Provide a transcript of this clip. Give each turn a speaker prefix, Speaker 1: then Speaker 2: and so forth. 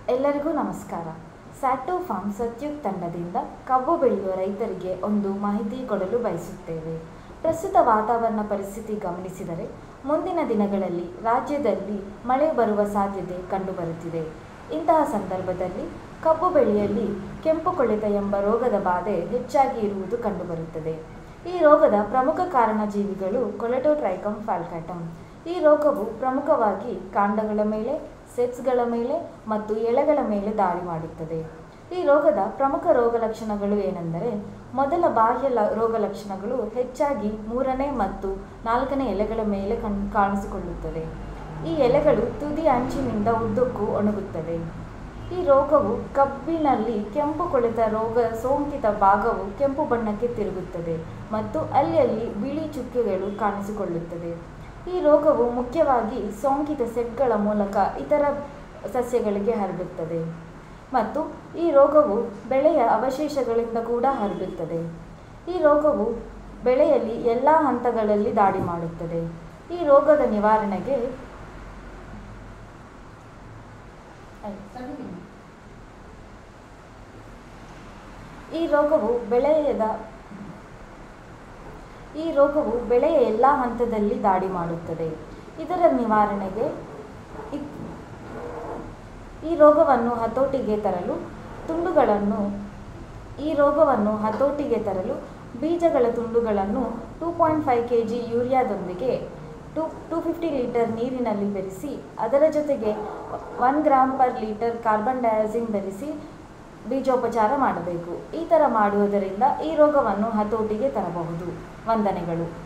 Speaker 1: ಎಲ್ಲರಿಗೂ ನಮಸ್ಕಾರ ಸ್ಯಾಟೋ ಫಾರ್ಮ್ ಸತ್ಯುಗ್ ತಂಡದಿಂದ ಕಬ್ಬು ಬೆಳೆಯುವ ರೈತರಿಗೆ ಒಂದು ಮಾಹಿತಿ ಕೊಡಲು ಬಯಸುತ್ತೇವೆ ಪ್ರಸ್ತುತ ವಾತಾವರಣ ಪರಿಸ್ಥಿತಿ ಗಮನಿಸಿದರೆ ಮುಂದಿನ ದಿನಗಳಲ್ಲಿ ರಾಜ್ಯದಲ್ಲಿ ಮಳೆ ಬರುವ ಸಾಧ್ಯತೆ ಕಂಡುಬರುತ್ತಿದೆ ಇಂತಹ ಸಂದರ್ಭದಲ್ಲಿ ಕಬ್ಬು ಬೆಳೆಯಲ್ಲಿ ಕೆಂಪು ಕೊಳೆತ ಎಂಬ ರೋಗದ ಬಾಧೆ ಹೆಚ್ಚಾಗಿ ಇರುವುದು ಕಂಡುಬರುತ್ತದೆ ಈ ರೋಗದ ಪ್ರಮುಖ ಕಾರಣಜೀವಿಗಳು ಕೊಲೆಟೋಟ್ರೈಕಮ್ ಫ್ಯಾಲ್ಕಾಟಮ್ ಈ ರೋಗವು ಪ್ರಮುಖವಾಗಿ ಕಾಂಡಗಳ ಮೇಲೆ ಸೆಟ್ಸ್ಗಳ ಮೇಲೆ ಮತ್ತು ಎಲೆಗಳ ಮೇಲೆ ದಾಳಿ ಮಾಡುತ್ತದೆ ಈ ರೋಗದ ಪ್ರಮುಖ ರೋಗ ಲಕ್ಷಣಗಳು ಏನೆಂದರೆ ಮೊದಲ ಬಾಹ್ಯ ಲ ರೋಗ ಲಕ್ಷಣಗಳು ಹೆಚ್ಚಾಗಿ ಮೂರನೇ ಮತ್ತು ನಾಲ್ಕನೇ ಎಲೆಗಳ ಮೇಲೆ ಕಣ್ ಕಾಣಿಸಿಕೊಳ್ಳುತ್ತದೆ ಈ ಎಲೆಗಳು ತುದಿ ಅಂಚಿನಿಂದ ಉದ್ದಕ್ಕೂ ಒಣಗುತ್ತವೆ ಈ ರೋಗವು ಕಬ್ಬಿನಲ್ಲಿ ಕೆಂಪು ಕೊಳೆತ ರೋಗ ಸೋಂಕಿತ ಭಾಗವು ಕೆಂಪು ಬಣ್ಣಕ್ಕೆ ತಿರುಗುತ್ತದೆ ಮತ್ತು ಅಲ್ಲಿ ಬಿಳಿ ಚುಕ್ಕೆಗಳು ಕಾಣಿಸಿಕೊಳ್ಳುತ್ತದೆ ಈ ರೋಗವು ಮುಖ್ಯವಾಗಿ ಸೋಂಕಿತ ಸೆಟ್ಗಳ ಮೂಲಕ ಇತರ ಸಸ್ಯಗಳಿಗೆ ಹರಡುತ್ತದೆ ಮತ್ತು ಈ ರೋಗವು ಬೆಳೆಯ ಅವಶೇಷಗಳಿಂದ ಕೂಡ ಹರಡುತ್ತದೆ ಈ ರೋಗವು ಬೆಳೆಯಲ್ಲಿ ಎಲ್ಲ ಹಂತಗಳಲ್ಲಿ ದಾಳಿ ಮಾಡುತ್ತದೆ ಈ ರೋಗದ ನಿವಾರಣೆಗೆ ಈ ರೋಗವು ಬೆಳೆಯದ ಈ ರೋಗವು ಬೆಳೆಯ ಎಲ್ಲ ಹಂತದಲ್ಲಿ ದಾಳಿ ಮಾಡುತ್ತದೆ ಇದರ ನಿವಾರಣೆಗೆ ಇ- ಈ ರೋಗವನ್ನು ಹತೋಟಿಗೆ ತರಲು ತುಂಡುಗಳನ್ನು ಈ ರೋಗವನ್ನು ಹತೋಟಿಗೆ ತರಲು ಬೀಜಗಳ ತುಂಡುಗಳನ್ನು two point five K G ಯೂರಿಯಾದೊಂದಿಗೆ ಟು ಟೂ ಫಿಫ್ಟಿ ಲೀಟರ್ ನೀರಿನಲ್ಲಿ ಬೆರೆಸಿ ಅದರ ಜೊತೆಗೆ one gram per litre carbon dioxide ಬೆರೆಸಿ ಬೀಜೋಪಚಾರ ಮಾಡಬೇಕು ಈ ಥರ ಮಾಡುವುದರಿಂದ ಈ ರೋಗವನ್ನು ಹತೋಟಿಗೆ ತರಬಹುದು ವಂದನೆಗಳು